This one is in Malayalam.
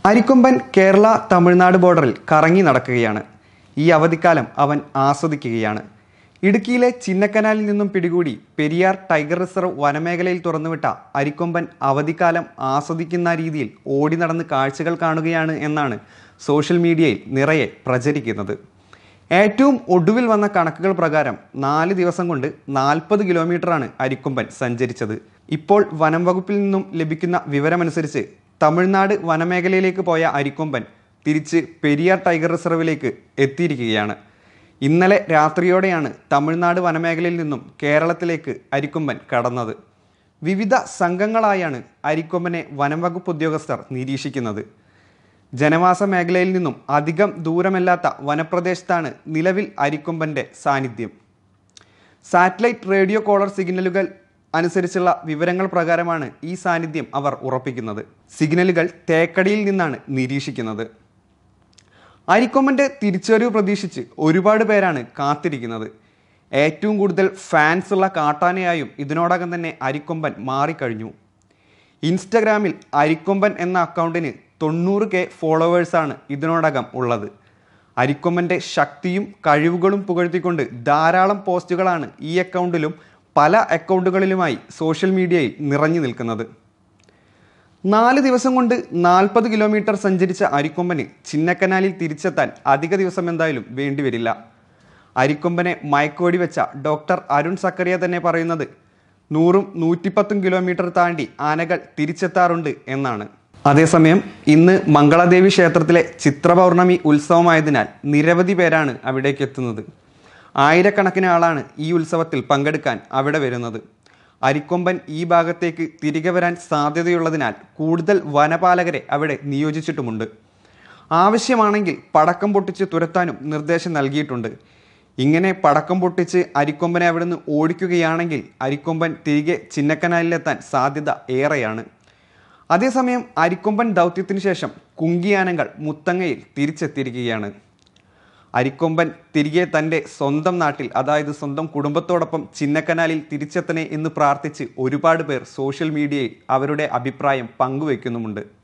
അരിക്കൊമ്പൻ കേരള തമിഴ്നാട് ബോർഡറിൽ കറങ്ങി നടക്കുകയാണ് ഈ അവധിക്കാലം അവൻ ആസ്വദിക്കുകയാണ് ഇടുക്കിയിലെ ചിന്നക്കനാലിൽ നിന്നും പിടികൂടി പെരിയാർ ടൈഗർ റിസർവ് വനമേഖലയിൽ തുറന്നുവിട്ട അരിക്കൊമ്പൻ അവധിക്കാലം ആസ്വദിക്കുന്ന രീതിയിൽ ഓടി നടന്ന് കാഴ്ചകൾ കാണുകയാണ് എന്നാണ് സോഷ്യൽ മീഡിയയിൽ നിറയെ പ്രചരിക്കുന്നത് ഏറ്റവും ഒടുവിൽ വന്ന കണക്കുകൾ പ്രകാരം നാല് ദിവസം കൊണ്ട് നാൽപ്പത് കിലോമീറ്ററാണ് അരിക്കൊമ്പൻ സഞ്ചരിച്ചത് ഇപ്പോൾ വനം വകുപ്പിൽ നിന്നും ലഭിക്കുന്ന വിവരമനുസരിച്ച് തമിഴ്നാട് വനമേഖലയിലേക്ക് പോയ അരിക്കൊമ്പൻ തിരിച്ച് പെരിയാർ ടൈഗർ റിസർവിലേക്ക് എത്തിയിരിക്കുകയാണ് ഇന്നലെ രാത്രിയോടെയാണ് തമിഴ്നാട് വനമേഖലയിൽ നിന്നും കേരളത്തിലേക്ക് അരിക്കൊമ്പൻ കടന്നത് വിവിധ സംഘങ്ങളായാണ് അരിക്കൊമ്പനെ വനം വകുപ്പ് ഉദ്യോഗസ്ഥർ നിരീക്ഷിക്കുന്നത് ജനവാസ മേഖലയിൽ നിന്നും അധികം ദൂരമല്ലാത്ത വനപ്രദേശത്താണ് നിലവിൽ അരിക്കൊമ്പൻ്റെ സാന്നിധ്യം സാറ്റലൈറ്റ് റേഡിയോ കോളർ സിഗ്നലുകൾ അനുസരിച്ചുള്ള വിവരങ്ങൾ പ്രകാരമാണ് ഈ സാന്നിധ്യം അവർ ഉറപ്പിക്കുന്നത് സിഗ്നലുകൾ തേക്കടിയിൽ നിന്നാണ് നിരീക്ഷിക്കുന്നത് അരിക്കൊമ്പൻ്റെ തിരിച്ചുവരവ് പ്രതീക്ഷിച്ച് ഒരുപാട് പേരാണ് കാത്തിരിക്കുന്നത് ഏറ്റവും കൂടുതൽ ഫാൻസ് ഉള്ള കാട്ടാനയായും ഇതിനോടകം തന്നെ അരിക്കൊമ്പൻ മാറിക്കഴിഞ്ഞു ഇൻസ്റ്റഗ്രാമിൽ അരിക്കൊമ്പൻ എന്ന അക്കൗണ്ടിന് തൊണ്ണൂറ് കെ ഫോളോവേഴ്സാണ് ഇതിനോടകം ഉള്ളത് അരിക്കൊമ്പൻ്റെ ശക്തിയും കഴിവുകളും പുകഴ്ത്തിക്കൊണ്ട് ധാരാളം പോസ്റ്റുകളാണ് ഈ അക്കൗണ്ടിലും പല അക്കൗണ്ടുകളിലുമായി സോഷ്യൽ മീഡിയയിൽ നിറഞ്ഞു നിൽക്കുന്നത് നാല് ദിവസം കൊണ്ട് നാൽപ്പത് കിലോമീറ്റർ സഞ്ചരിച്ച അരിക്കൊമ്പന് ചിന്നക്കനാലിൽ തിരിച്ചെത്താൻ അധിക ദിവസം എന്തായാലും വേണ്ടിവരില്ല അരിക്കൊമ്പനെ മയക്കുവടി വെച്ച ഡോക്ടർ അരുൺ സക്കറിയ തന്നെ പറയുന്നത് നൂറും നൂറ്റിപ്പത്തും കിലോമീറ്റർ താണ്ടി ആനകൾ തിരിച്ചെത്താറുണ്ട് എന്നാണ് അതേസമയം ഇന്ന് മംഗളദേവി ക്ഷേത്രത്തിലെ ചിത്രപൗർണമി ഉത്സവമായതിനാൽ നിരവധി പേരാണ് അവിടേക്ക് എത്തുന്നത് ആയിരക്കണക്കിന് ആളാണ് ഈ ഉത്സവത്തിൽ പങ്കെടുക്കാൻ അവിടെ വരുന്നത് അരിക്കൊമ്പൻ ഈ ഭാഗത്തേക്ക് തിരികെ വരാൻ സാധ്യതയുള്ളതിനാൽ കൂടുതൽ വനപാലകരെ അവിടെ നിയോജിച്ചിട്ടുമുണ്ട് ആവശ്യമാണെങ്കിൽ പടക്കം പൊട്ടിച്ച് തുരത്താനും നിർദ്ദേശം നൽകിയിട്ടുണ്ട് ഇങ്ങനെ പടക്കം പൊട്ടിച്ച് അരിക്കൊമ്പനെ അവിടുന്ന് ഓടിക്കുകയാണെങ്കിൽ അരിക്കൊമ്പൻ തിരികെ ചിന്നക്കനാലിലെത്താൻ സാധ്യത ഏറെയാണ് അതേസമയം അരിക്കൊമ്പൻ ദൗത്യത്തിന് ശേഷം കുങ്കിയാനകൾ മുത്തങ്ങയിൽ തിരിച്ചെത്തിയിരിക്കുകയാണ് അരിക്കൊമ്പൻ തിരികെ തൻ്റെ സ്വന്തം നാട്ടിൽ അതായത് സ്വന്തം കുടുംബത്തോടൊപ്പം ചിന്നക്കനാലിൽ തിരിച്ചെത്തണേ എന്ന് പ്രാർത്ഥിച്ച് ഒരുപാട് പേർ സോഷ്യൽ മീഡിയയിൽ അവരുടെ അഭിപ്രായം പങ്കുവെക്കുന്നുമുണ്ട്